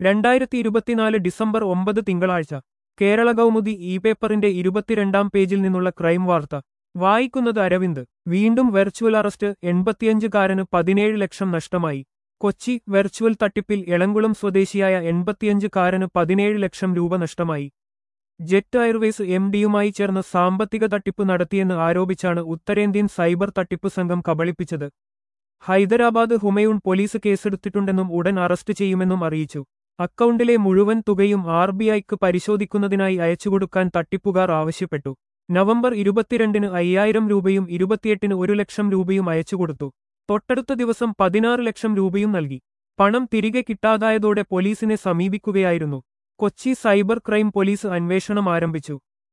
രണ്ടായിരത്തി ഇരുപത്തിനാല് ഡിസംബർ ഒമ്പത് തിങ്കളാഴ്ച കേരള കൗമുദി ഇ പേപ്പറിന്റെ ഇരുപത്തിരണ്ടാം പേജിൽ നിന്നുള്ള ക്രൈം വാർത്ത വായിക്കുന്നത് അരവിന്ദ് വീണ്ടും വെർച്വൽ അറസ്റ്റ് എൺപത്തിയഞ്ചുകാരന് പതിനേഴ് ലക്ഷം നഷ്ടമായി കൊച്ചി വെർച്വൽ തട്ടിപ്പിൽ എളംകുളം സ്വദേശിയായ എൺപത്തിയഞ്ചുകാരന് പതിനേഴ് ലക്ഷം രൂപ നഷ്ടമായി ജെറ്റ് എയർവേസ് എം ഡിയുമായി ചേർന്ന് സാമ്പത്തിക തട്ടിപ്പ് നടത്തിയെന്ന് ആരോപിച്ചാണ് ഉത്തരേന്ത്യൻ സൈബർ തട്ടിപ്പ് സംഘം കബളിപ്പിച്ചത് ഹൈദരാബാദ് ഹുമയൂൺ പോലീസ് കേസെടുത്തിട്ടുണ്ടെന്നും ഉടൻ അറസ്റ്റ് ചെയ്യുമെന്നും അറിയിച്ചു അക്കൗണ്ടിലെ മുഴുവൻ തുകയും ആർ ബി ഐക്ക് പരിശോധിക്കുന്നതിനായി അയച്ചുകൊടുക്കാൻ തട്ടിപ്പുകാർ ആവശ്യപ്പെട്ടു നവംബർ ഇരുപത്തിരണ്ടിന് അയ്യായിരം രൂപയും ഇരുപത്തിയെട്ടിന് ഒരു ലക്ഷം രൂപയും അയച്ചുകൊടുത്തു തൊട്ടടുത്ത ദിവസം പതിനാറ് ലക്ഷം രൂപയും നൽകി പണം തിരികെ കിട്ടാതായതോടെ പോലീസിനെ സമീപിക്കുകയായിരുന്നു കൊച്ചി സൈബർ ക്രൈം പോലീസ് അന്വേഷണം ആരംഭിച്ചു